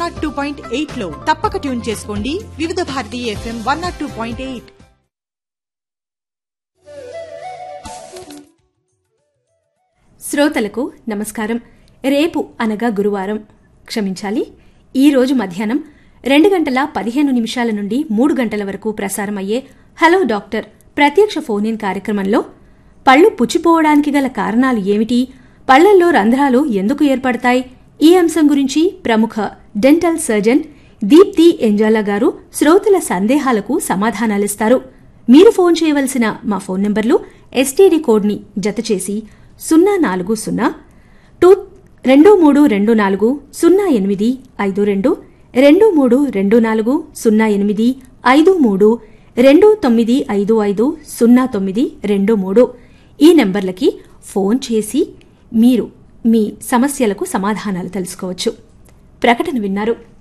not two point eight లో తప్పక tune చేసుకోండి వివిధ Bharati FM one nought two point eight శ్రోతలకు నమస్కారం రేపు అనగా గురువారం క్షమించాలి ఈ రోజు మధ్యాహ్నం రెండు గంటల పదిహేను నిమిషాల నుండి మూడు గంటల వరకు ప్రసారమయ్యే హలో డాక్టర్ ప్రత్యక్ష ఫోన్ ఇన్ కార్యక్రమంలో పళ్ళు పుచ్చిపోవడానికి గల కారణాలు ఏమిటి పళ్లల్లో రంధ్రాలు ఎందుకు ఏర్పడతాయి ఈ అంశం గురించి ప్రముఖ డెంటల్ సర్జన్ దీప్తి ఎంజాలా గారు శ్రోతల సందేహాలకు సమాధానాలిస్తారు మీరు ఫోన్ చేయవలసిన మా ఫోన్ నంబర్లు ఎస్టీడీ కోడ్ని జతచేసి సున్నా నాలుగు సున్నా టూ రెండు మూడు రెండు నాలుగు సున్నా ఎనిమిది ఐదు రెండు రెండు మూడు రెండు నాలుగు సున్నా ఎనిమిది ఐదు మూడు రెండు తొమ్మిది ఐదు ఐదు సున్నా తొమ్మిది రెండు మూడు ఈ నెంబర్లకి ఫోన్ చేసి మీరు మీ సమస్యలకు సమాధానాలు తెలుసుకోవచ్చు ప్రకటన విన్నారు